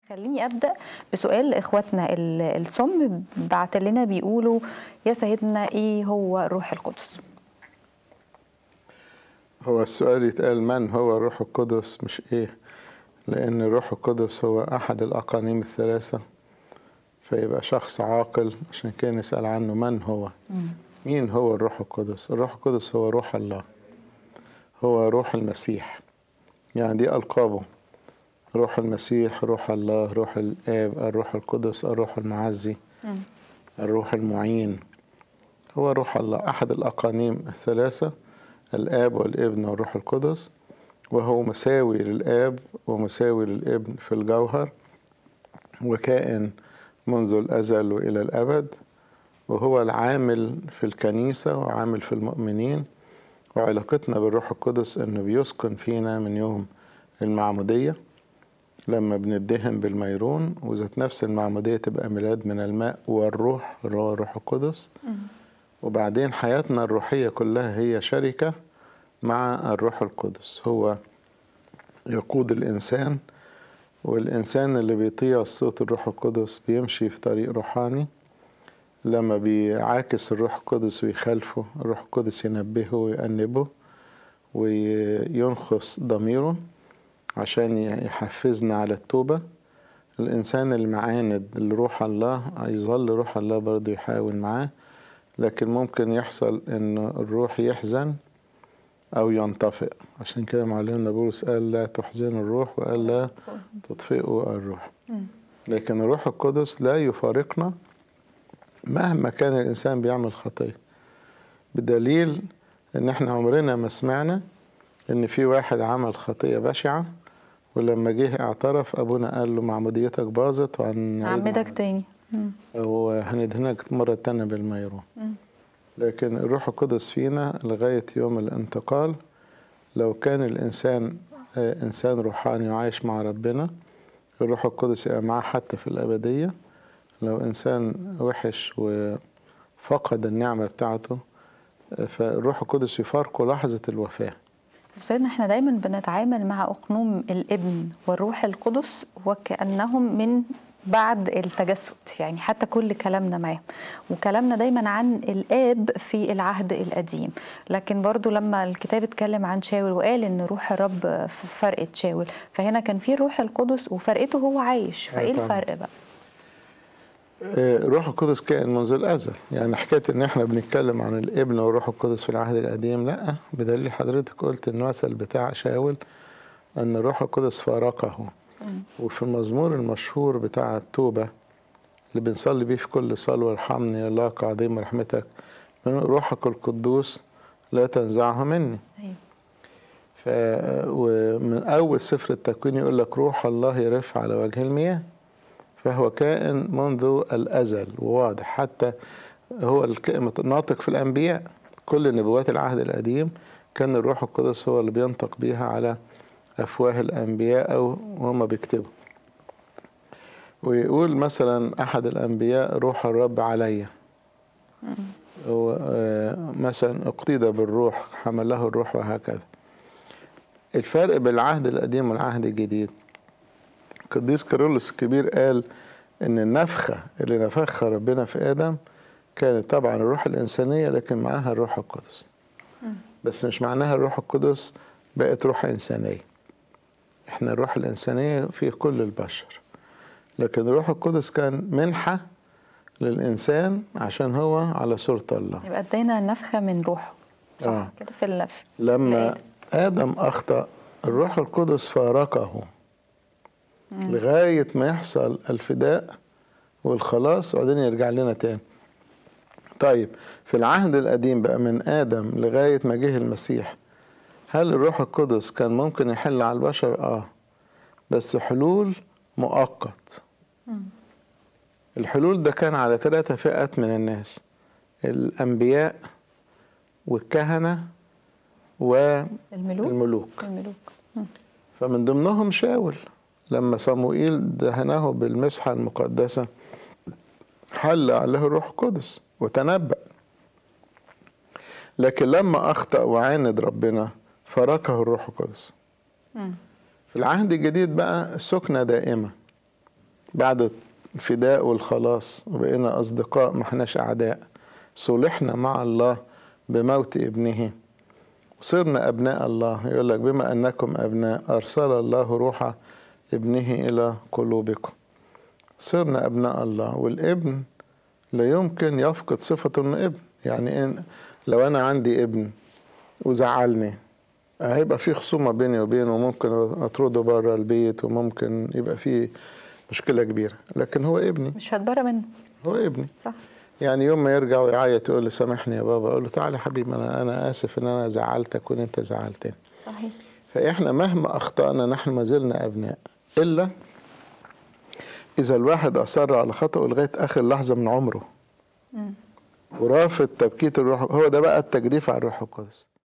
خليني ابدا بسؤال لاخواتنا ال- الصم بعت لنا بيقولوا يا سيدنا ايه هو الروح القدس هو السؤال يتقال من هو الروح القدس مش ايه لان الروح القدس هو احد الاقانيم الثلاثه فيبقى شخص عاقل عشان كده نسال عنه من هو مين هو الروح القدس الروح القدس هو روح الله هو روح المسيح يعني دي القابه روح المسيح روح الله روح الاب الروح القدس الروح المعزي الروح المعين هو روح الله احد الاقانيم الثلاثه الاب والابن والروح القدس وهو مساوي للاب ومساوي للابن في الجوهر وكائن منذ الازل والى الابد وهو العامل في الكنيسه وعامل في المؤمنين وعلاقتنا بالروح القدس انه بيسكن فينا من يوم المعموديه لما بندهن بالميرون وذات نفس المعموديه تبقى ميلاد من الماء والروح اللي هو الروح القدس وبعدين حياتنا الروحيه كلها هي شركه مع الروح القدس هو يقود الانسان والانسان اللي بيطيع صوت الروح القدس بيمشي في طريق روحاني لما بيعاكس الروح القدس ويخالفه الروح القدس ينبهه ويأنبه وينخص ضميره عشان يحفزنا على التوبة الإنسان المعاند لروح الله يظل روح الله برضه يحاول معاه لكن ممكن يحصل إن الروح يحزن أو ينطفئ عشان كده معلمنا بولس قال لا تحزنوا الروح وقال لا تطفئوا الروح لكن الروح القدس لا يفارقنا مهما كان الإنسان بيعمل خطية بدليل إن إحنا عمرنا ما سمعنا إن في واحد عمل خطية بشعة ولما جه اعترف أبونا قال له معموديتك باظت عمدك تاني مم. وهندهنك مرة تانية بالميرون لكن الروح القدس فينا لغاية يوم الانتقال لو كان الإنسان آه، إنسان روحاني وعايش مع ربنا الروح القدس يبقى معاه حتى في الأبدية لو إنسان وحش وفقد النعمة بتاعته آه، فالروح القدس يفارقه لحظة الوفاة طب سيدنا احنا دايما بنتعامل مع اقنوم الابن والروح القدس وكانهم من بعد التجسد يعني حتى كل كلامنا معاهم وكلامنا دايما عن الاب في العهد القديم لكن برضو لما الكتاب اتكلم عن شاول وقال ان روح الرب في فرقه شاول فهنا كان في الروح القدس وفرقته هو عايش فايه طبعاً. الفرق بقى آه، الروح القدس كائن منذ الأزل يعني حكاية إن إحنا بنتكلم عن الابن والروح القدس في العهد القديم لأ بدليل حضرتك قلت المثل بتاع شاول أن الروح القدس فارقه وفي المزمور المشهور بتاع التوبة اللي بنصلي بيه في كل صلوة ارحمني يا الله كعظيم رحمتك من روحك القدوس لا تنزعه مني أيوة. ف ومن أول سفر التكوين يقول لك روح الله يرف على وجه المياه فهو كائن منذ الأزل وواضح حتى هو الكائن ناطق في الأنبياء كل نبوات العهد القديم كان الروح القدس هو اللي بينطق بيها على أفواه الأنبياء أو وهم بيكتبوا ويقول مثلا أحد الأنبياء روح الرب عليّ هو آه، مثلا اقتيد بالروح حمله الروح وهكذا الفرق بين العهد القديم والعهد الجديد القديس كيرلس الكبير قال ان النفخه اللي نفخها ربنا في ادم كانت طبعا الروح الانسانيه لكن معاها الروح القدس بس مش معناها الروح القدس بقت روح انسانيه احنا الروح الانسانيه في كل البشر لكن الروح القدس كان منحه للانسان عشان هو على صوره الله يبقى ادينا نفخه من روحه صح آه. كده في النفخ لما لآدم. آدم أخطأ الروح القدس فارقه لغاية ما يحصل الفداء والخلاص وبعدين يرجع لنا تاني طيب في العهد القديم بقى من آدم لغاية ما جه المسيح هل الروح القدس كان ممكن يحل على البشر؟ آه بس حلول مؤقت الحلول ده كان على ثلاثة فئات من الناس الأنبياء والكهنة الملوك والملوك الملوك فمن ضمنهم شاول لما صموئيل دهنه بالمسحة المقدسة حل عليه الروح القدس وتنبأ لكن لما أخطأ وعاند ربنا فركه الروح القدس مم. في العهد الجديد بقى السكنة دائمة بعد الفداء والخلاص وبقينا أصدقاء ما احناش أعداء صلحنا مع الله بموت ابنه وصرنا أبناء الله يقول لك بما أنكم أبناء أرسل الله روح ابنه إلى قلوبكم صرنا أبناء الله والابن لا يمكن يفقد صفة إنه ابن يعني إن لو أنا عندي ابن وزعلني هيبقى في خصومة بيني وبينه وممكن أطرده بره البيت وممكن يبقى في مشكلة كبيرة لكن هو ابني مش هتبرى منه هو ابني صح يعني يوم ما يرجع ويعيط يقول لي سامحني يا بابا اقول له تعالى يا حبيبي انا انا اسف ان انا زعلتك وان انت زعلتني صحيح فاحنا مهما اخطانا نحن ما زلنا ابناء الا اذا الواحد اصر على خطأه لغايه اخر لحظه من عمره ورافض تبكيت الروح هو ده بقى التجديف على الروح القدس